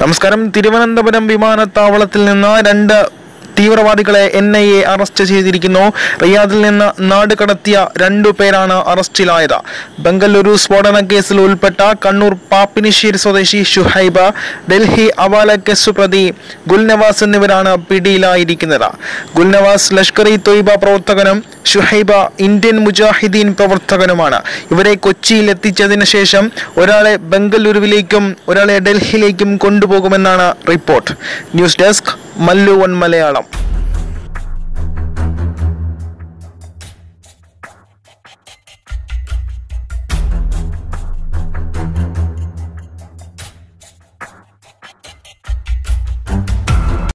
നമസ്കാരം തിരുവനന്തപുരം വിമാനത്താവളത്തിൽ നിന്ന് രണ്ട് തീവ്രവാദികളെ എൻ ഐ എ അറസ്റ്റ് ചെയ്തിരിക്കുന്നു റിയാദിൽ നിന്ന് നാട് കടത്തിയ രണ്ടു പേരാണ് അറസ്റ്റിലായത് ബംഗളൂരു സ്ഫോടന കേസിൽ ഉൾപ്പെട്ട കണ്ണൂർ പാപ്പിനിശ്ശേരി സ്വദേശി ഷുഹൈബ ഡൽഹി അവാല കേസ് പ്രതി ഗുൽനവാസ് എന്നിവരാണ് പിടിയിലായിരിക്കുന്നത് ഗുൽനവാസ് ലഷ്കർ ഇ തൊയ്ബ പ്രവർത്തകനും ഷുഹൈബ ഇന്ത്യൻ മുജാഹിദീൻ പ്രവർത്തകനുമാണ് ഇവരെ കൊച്ചിയിൽ എത്തിച്ചതിന് ശേഷം ഒരാളെ ബംഗളൂരുവിലേക്കും ഒരാളെ ഡൽഹിയിലേക്കും കൊണ്ടുപോകുമെന്നാണ് report news desk Mallu one Malayalam